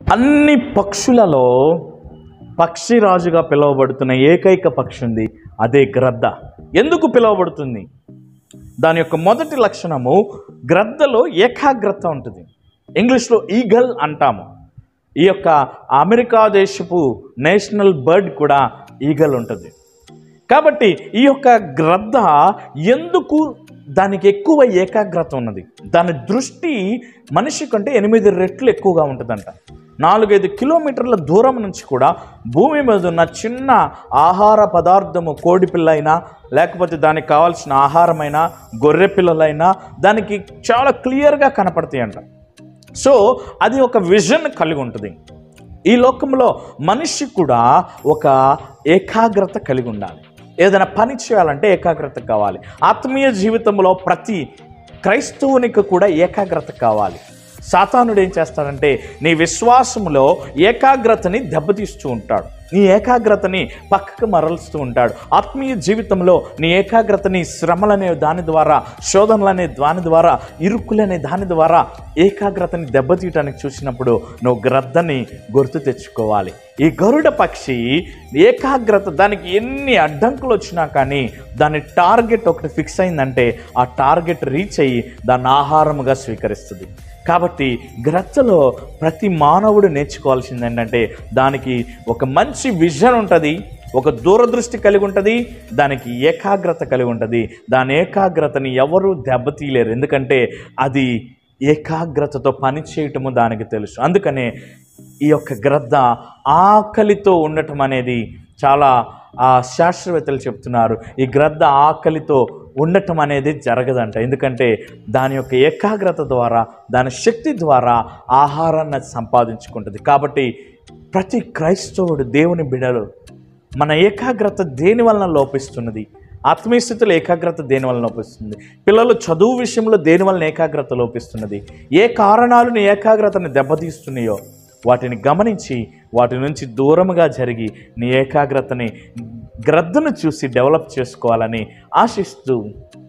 అన్ని పక్షులలో పక్షిరాజుగా పిలువబడుతున్న ఏకైక పక్షి ఉంది అదే గ్రద్ద ఎందుకు పిలువబడుతుంది దాని యొక్క మొదటి లక్షణము గ్రద్దలో ఏకాగ్రత ఉంటుంది ఇంగ్లీష్లో ఈగల్ అంటాము ఈ యొక్క అమెరికా దేశపు నేషనల్ బర్డ్ కూడా ఈగల్ ఉంటుంది కాబట్టి ఈ యొక్క గ్రద్ద ఎందుకు దానికి ఎక్కువ ఏకాగ్రత ఉన్నది దాని దృష్టి మనిషి కంటే ఎనిమిది రెట్లు ఎక్కువగా ఉంటుందంట నాలుగైదు కిలోమీటర్ల దూరం నుంచి కూడా భూమి మీద ఉన్న చిన్న ఆహార పదార్థము కోడి పిల్ల అయినా లేకపోతే దానికి కావాల్సిన ఆహారమైనా గొర్రె పిల్లలైనా దానికి చాలా క్లియర్గా కనపడతాయి అంట సో అది ఒక విజన్ కలిగి ఉంటుంది ఈ లోకంలో మనిషి కూడా ఒక ఏకాగ్రత కలిగి ఉండాలి ఏదైనా పని చేయాలంటే ఏకాగ్రత కావాలి ఆత్మీయ జీవితంలో ప్రతి క్రైస్తవునికి కూడా ఏకాగ్రత కావాలి సాతానుడు ఏం చేస్తాడంటే నీ విశ్వాసములో ఏకాగ్రతని దెబ్బతీస్తూ ఉంటాడు నీ ఏకాగ్రతని పక్కకు మరలుస్తూ ఉంటాడు ఆత్మీయ జీవితంలో నీ ఏకాగ్రతని శ్రమలనే దాని ద్వారా శోధనలనే దాని ద్వారా ఇరుకులనే దాని ద్వారా ఏకాగ్రతని దెబ్బతీయటానికి చూసినప్పుడు నువ్వు గ్రద్దని గుర్తు తెచ్చుకోవాలి ఈ గరుడ పక్షి ఏకాగ్రత దానికి ఎన్ని అడ్డంకులు వచ్చినా కానీ దాని టార్గెట్ ఒకటి ఫిక్స్ అయిందంటే ఆ టార్గెట్ రీచ్ అయ్యి దాన్ని ఆహారముగా స్వీకరిస్తుంది కాబట్టి గ్రచ్చలో ప్రతి మానవుడు నేర్చుకోవాల్సింది ఏంటంటే దానికి ఒక మంచి విజన్ ఉంటుంది ఒక దూరదృష్టి కలిగి ఉంటుంది దానికి ఏకాగ్రత కలిగి ఉంటుంది దాని ఏకాగ్రతని ఎవరూ దెబ్బతీయలేరు ఎందుకంటే అది ఏకాగ్రతతో పని చేయటము దానికి తెలుసు అందుకనే ఈ యొక్క గ్రద్ద ఆకలితో ఉండటం అనేది చాలా ఆ శాస్త్రవేత్తలు చెప్తున్నారు ఈ గ్రద్ద ఆకలితో ఉండటం అనేది జరగదంట ఎందుకంటే దాని యొక్క ఏకాగ్రత ద్వారా దాని శక్తి ద్వారా ఆహారాన్ని అది సంపాదించుకుంటుంది కాబట్టి ప్రతి క్రైస్తవుడు దేవుని బిడలు మన ఏకాగ్రత దేని వలన లోపిస్తున్నది ఆత్మీయ స్థితిలో ఏకాగ్రత దేని వలన లోపిస్తుంది పిల్లలు చదువు విషయంలో దేని వలన ఏకాగ్రత లోపిస్తున్నది ఏ కారణాలు నీ ఏకాగ్రతని దెబ్బతీస్తున్నాయో వాటిని గమనించి వాటి నుంచి దూరముగా జరిగి నీ ఏకాగ్రతని గ్రద్దను చూసి డెవలప్ చేసుకోవాలని ఆశిస్తూ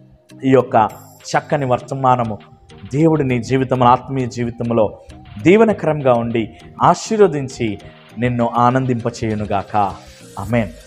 ఈ యొక్క చక్కని వర్తమానము దేవుడు నీ జీవితంలో ఆత్మీయ జీవితంలో దీవెనకరంగా ఉండి ఆశీర్వదించి నిన్ను ఆనందింపచేయునుగాక ఆమెన్